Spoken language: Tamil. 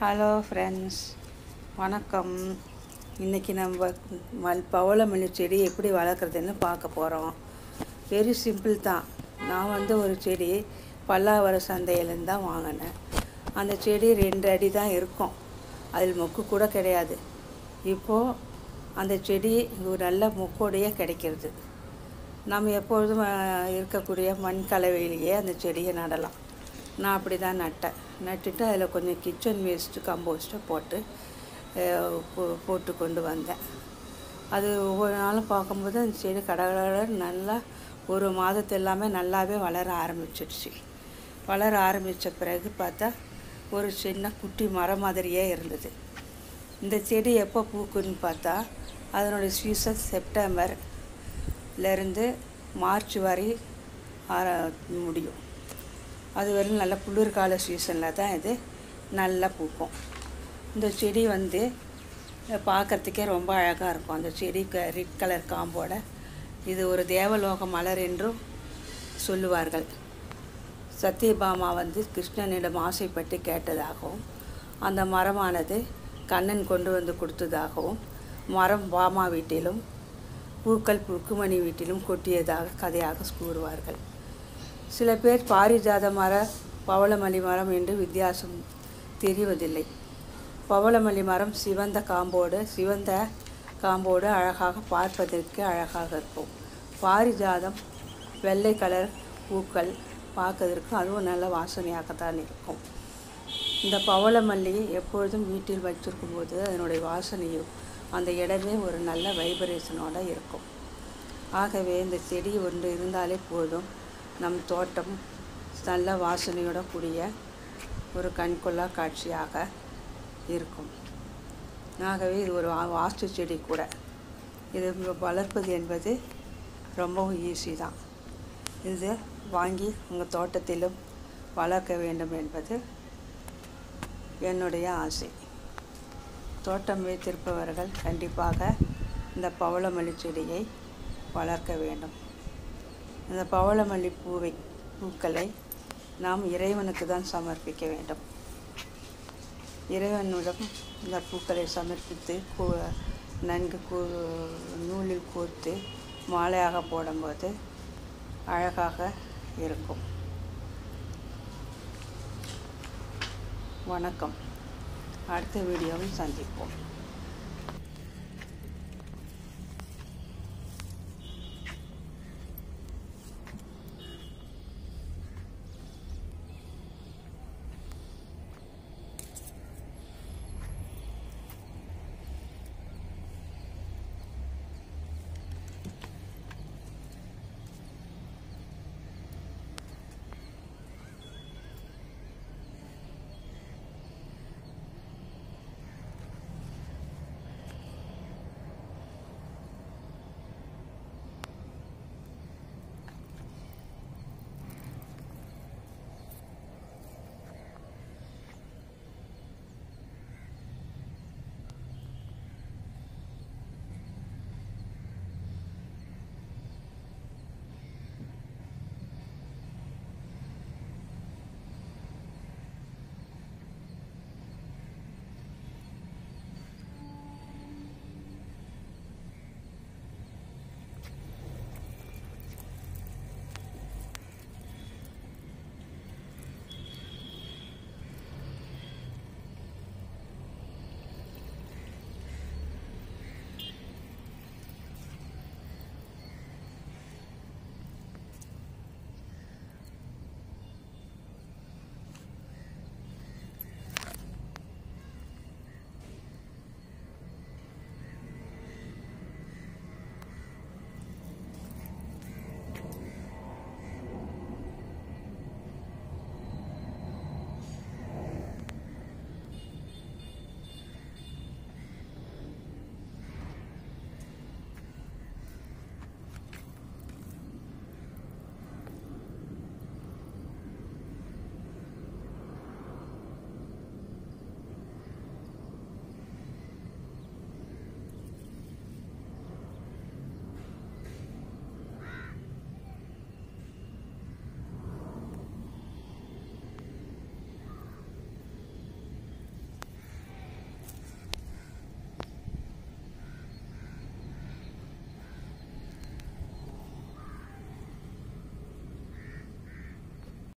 ஹலோ ஃப்ரெண்ட்ஸ் வணக்கம் இன்றைக்கி நம்ம மல் பவளமல்லி செடி எப்படி வளர்க்குறதுன்னு பார்க்க போகிறோம் வெரி சிம்பிள் தான் நான் வந்து ஒரு செடி பல்லாவர சந்தையிலேருந்து தான் வாங்கினேன் அந்த செடி ரெண்டு அடி தான் இருக்கும் அதில் மொக்கு கூட கிடையாது இப்போது அந்த செடி ஒரு நல்ல மொக்கோடையே கிடைக்கிறது நம்ம எப்பொழுதும் அஹ், இருக்கக்கூடிய மண் கலவையிலேயே அந்த செடியை நடலாம் நான் அப்படி தான் நட்டேன் நட்டுட்டு அதில் கொஞ்சம் கிச்சன் வேஸ்ட்டு கம்போஸ்ட்டை போட்டு அஹ், போ- போட்டு கொண்டு வந்தேன் அது ஒவ்வொரு நாளும் பார்க்கும்போது அந்த செடி கடகடன்னு நல்லா ஒரு மாதத்து எல்லாமே நல்லாவே வளர ஆரம்பிச்சிடுச்சு வளர ஆரம்பித்த பிறகு பார்த்தா ஒரு சின்ன குட்டி மரம் மாதிரியே இருந்தது இந்த செடி எப்போ பூக்குன்னு பார்த்தா அதனுடைய சீசன் செப்டம்பர்லேருந்து மார்ச் வரை ஆர- முடியும் அது வரையும் நல்ல குளிர்கால சீசனில் தான் இது நல்லா பூக்கும் இந்த செடி வந்து பார்க்குறதுக்கே ரொம்ப அழகாக இருக்கும் அந்த செடி ரெட் கலர் காம்போட இது ஒரு தேவலோக மலர் என்றும் சொல்லுவார்கள் சத்யபாமா வந்து கிருஷ்ணனிடம் ஆசைப்பட்டு கேட்டதாகவும் அந்த மரமானது கண்ணன் கொண்டு வந்து கொடுத்ததாகவும் மரம் பாமா வீட்டிலும் பூக்கள் புக்குமணி வீட்டிலும் கொட்டியதாக கதையாக கூறுவார்கள் சில பேர் பாரிஜாத மர பவளமல்லி மரம் என்று வித்தியாசம் தெரிவதில்லை பவளமல்லி மரம் சிவந்த காம்போடு சிவந்த காம்போடு அழகாக பார்ப்பதற்கு அழகாக இருக்கும் பாரிஜாதம் வெள்ளை கலர் பூக்கள் பார்க்கறதற்கு அதுவும் நல்ல வாசனையாகத்தான் இருக்கும் இந்த பவளமல்லி எப்பொழுதும் வீட்டில் வச்சிருக்கும் போது அதனுடைய வாசனையும் அந்த இடமே ஒரு நல்ல வைப்ரேஷனோட இருக்கும் ஆகவே இந்த செடி ஒன்று இருந்தாலே போதும் நம் தோட்டம் நல்ல வாசனையோட கூடிய ஒரு கண்கொள்ளா காட்சியாக இருக்கும் ஆகவே இது ஒரு வா- வாஸ்து செடி கூட இது வளர்ப்பது என்பது ரொம்பவும் ஈஸி தான் இது வாங்கி உங்கள் தோட்டத்திலும் வளர்க்க வேண்டும் என்பது என்னுடைய ஆசை தோட்டம் வைத்திருப்பவர்கள் கண்டிப்பாக இந்த பவளமல்லி செடியை வளர்க்க வேண்டும் இந்த பவளமல்லி பூவை பூக்களை நாம் இறைவனுக்கு தான் சமர்ப்பிக்க வேண்டும் இறைவனிடம் இந்த பூக்களை சமர்ப்பித்து கூ நன்கு கூ நூலில் கோர்த்து மாலையாக போடும்போது அழகாக இருக்கும் வணக்கம் அடுத்த வீடியோவில் சந்திப்போம்